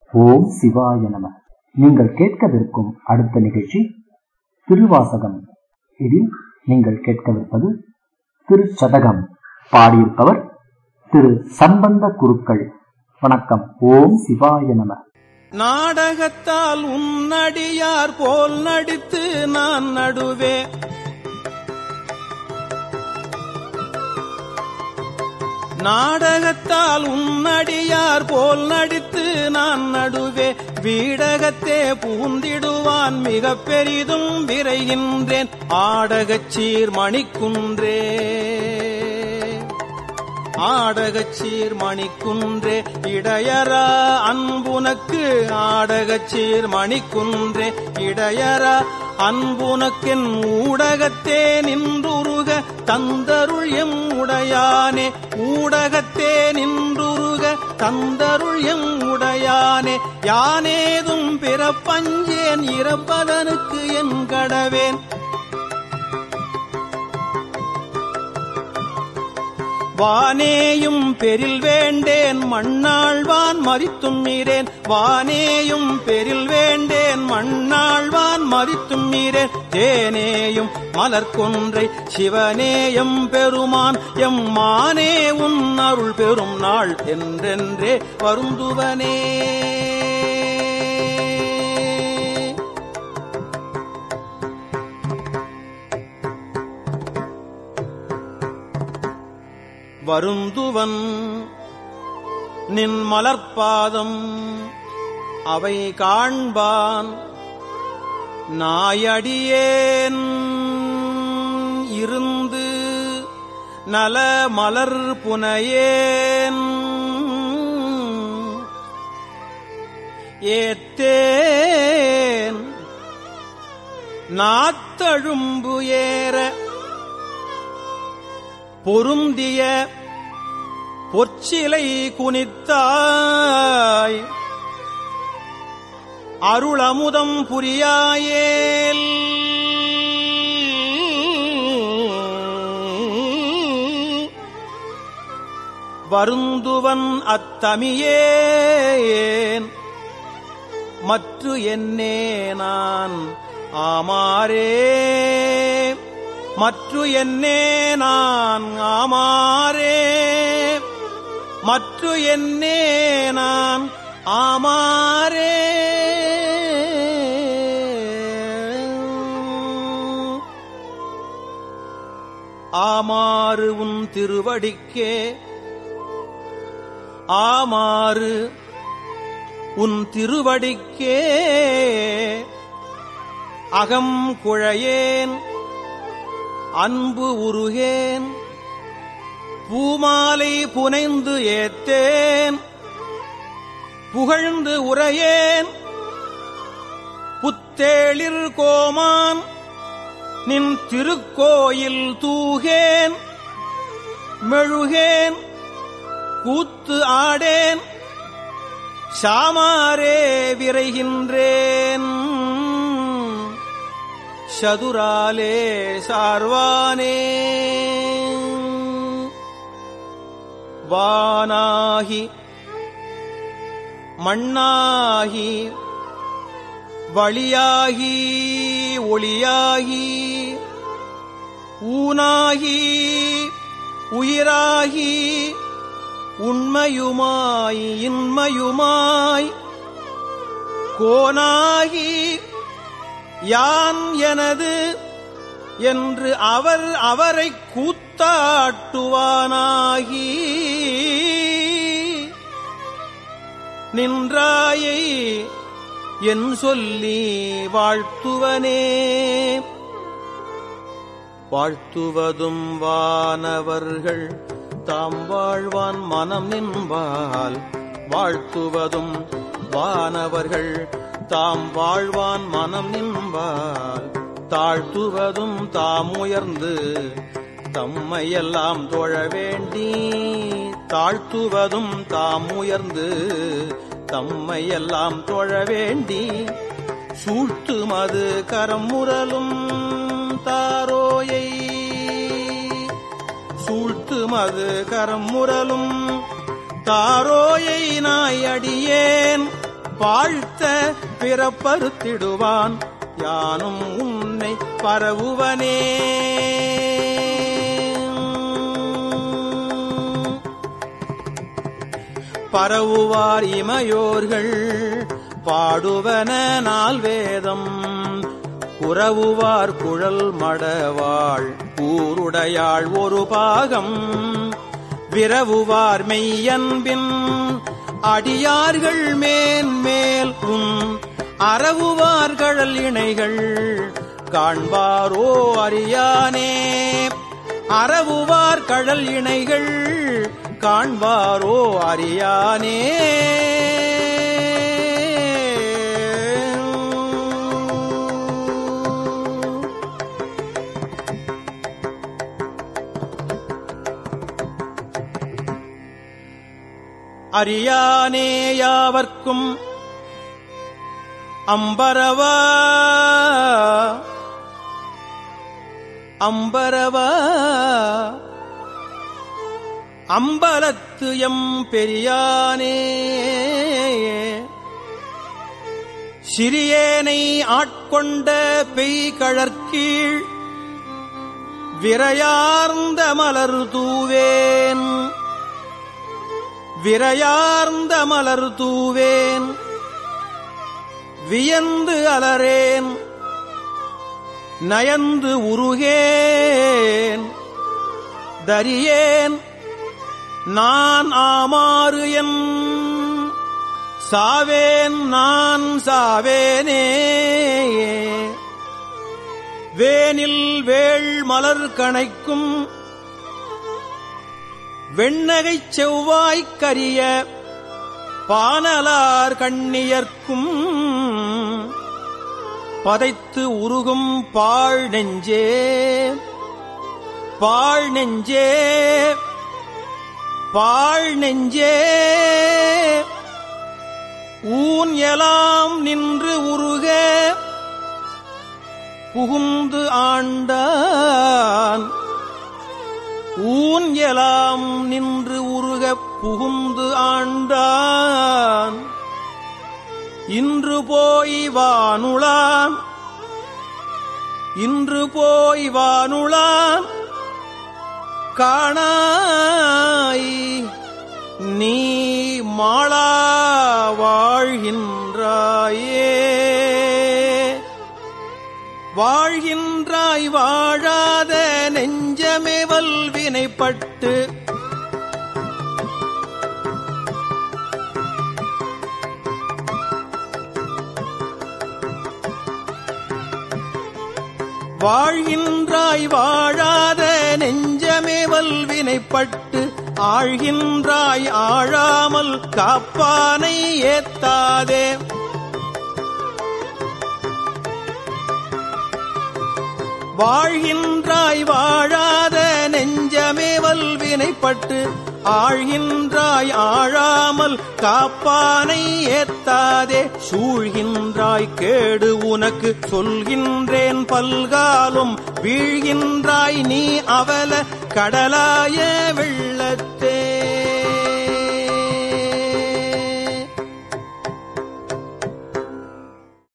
ஓம் சிவாய நம நீங்கள் கேட்கவிருக்கும் அடுத்த நிகழ்ச்சி திருவாசகம் இதில் நீங்கள் கேட்கவிருப்பது திருச்சதகம் பாடியிருப்பவர் திரு சம்பந்த குருக்கள் வணக்கம் ஓம் சிவாய நம நாடகத்தால் உன்னடியார் போல் நடித்து நான் நடுவே நாடகத்தால் உன்னடியார் போல் நடித்து நான் நடுவே வீடகத்தே பூந்திடுவான் மிக பெரிதும் விரைகின்றேன் ஆடகச் சீர் மணிக்குன்றே ஆடகச் சீர் மணிக்குன்றே இடையரா அன்புனக்கு ஆடகச் சீர் மணிக்குன்றே இடையரா அன்புனக்கென் ஊடகத்தே நின்றுருக தந்தருள் எம் உடையானே ஊடகத்தே நின்றுருக தந்தருள் எம் உடையானே யானேதும் பிறப்பஞ்சேன் இறப்பதனுக்கு என் கடவேன் வானேயும் பெரில் வேண்டேன் மண்ணாழ்வான் மறித்தும் மீரேன் வானேயும் பெரில் வேண்டேன் மண்ணாழ்வான் மறித்தும் மீரேன் தேனேயும் மலர்கொன்றை சிவனேயம் பெருமான் எம் மானே உன் அருள் பெரும் நாள் என்றென்றே வருந்துவனே வருந்துவன் நின் மலர்பாதம் அவை காண்பான் நாயடியேன் இருந்து நல மலர் புனையேன் ஏத்தேன் நாத்தழும்பு ஏற பொருந்திய பொற்சிலை குனித்தாய் அருளமுதம் புரியாயேல் வருந்துவன் அத்தமியேன் மற்று என்னே நான் ஆமாரே மற்று என்னே நான் ஆமாரே மற்று என்னே நான் ஆமாரே ஆமாறு உன் திருவடிக்கே ஆமாறு உன் திருவடிக்கே அகம் குழையேன் அன்பு உருகேன் பூமாலை புனைந்து ஏத்தேன் புகழ்ந்து உரையேன் புத்தேளிர் கோமான் நின் திருக்கோயில் தூகேன் மெழுகேன் கூத்து ஆடேன் சாமாரே விரைகின்றேன் சதுராலே சார்வானே வானாகி மண்ணாகி வழியாகி ஒளியாகி ஊனாகி உயிராகி உண்மையுமாய் இன்மையுமாய் கோனாகி யான் எனது என்று அவர் அவரை கூத்தாட்டுவானாகி நின்றாயை என் சொல்லி வாழ்த்துவனே வாழ்த்துவதும் வானவர்கள் தாம் வாழ்வான் மனம் நின்பால் வாழ்த்துவதும் வானவர்கள் தாம் வாழ்வான் மனம் நின்பால் தாழ்த்துவதும் தாம் உயர்ந்து தம்மையெல்லாம் தொழ வேண்டி தாழ்த்துவதும் தாம் உயர்ந்து தம்மையெல்லாம் தொழ வேண்டி சூழ்த்தும் அது கரம் முரலும் தாரோயை சூழ்த்தும் அது கரம் முரலும் தாரோயை நாய் அடியேன் வாழ்த்த பிறப்பறுத்திடுவான் யானும் உன்னை பரவுவனே பரவுவார் இமையோர்கள் பாடுவன நால் வேதம் குறவுவார் குழல் மடவாள் கூருடையாள் ஒரு பாகம் விரவுவார் மெய்யன்பின் அடியார்கள் மேன்மேல் உன் அறவுவார் கழல் இணைகள் காண்பாரோ அறியானே அறவுவார் கழல் இணைகள் காண்பாரோ அறியானே அறியானே யாவர்க்கும் அம்பரவா அம்பரவா அம்பலத்து எம் பெரியானே சிறியேனை ஆட்கொண்ட பெய்கழற்கீழ் விரையார்ந்த மலர் தூவேன் விரையார்ந்த மலர் தூவேன் வியந்து அலரேன் நயந்து உருகேன் தரியேன் நான் ஆமாறு என் சாவேன் நான் சாவேனே வேனில் வேள் மலர் கணைக்கும் வெண்ணகைச் செவ்வாய்க் கரிய பானலார் கண்ணியர்க்கும் பதைத்து உருகும் பாழ் நெஞ்சே பாழ் நெஞ்சே பாழ் நெஞ்சே ஊன் எலாம் நின்று உருக புகுந்து ஆண்டான் ஊன் எலாம் நின்று உருகப் புகுந்து ஆண்டான் இன்று போய் வானுளான் இன்று போய் வானுளான் காணாய் நீ மாளா வாழ்கின்றாயே வாழ்கின்றாய் வாழாத நெஞ்சமே வல்வினைப்பட்டு வாழ்கின்றாய் வாழாத நெஞ்சமே வல்வினைப்பட்டு ஆழ்கின்றாய் ஆழாமல் காப்பானை ஏத்தாதே வாழ்கின்றாய் வாழாத நெஞ்சமே வல்வினைப்பட்டு ஆழ்கின்றாய் ஆழாமல் காப்பானை ஏத்தாதே சூழ்கின்றாய் கேடு உனக்கு சொல்கின்றேன் பல்காலும் வீழ்கின்றாய் நீ அவல கடலாய வெள்ளத்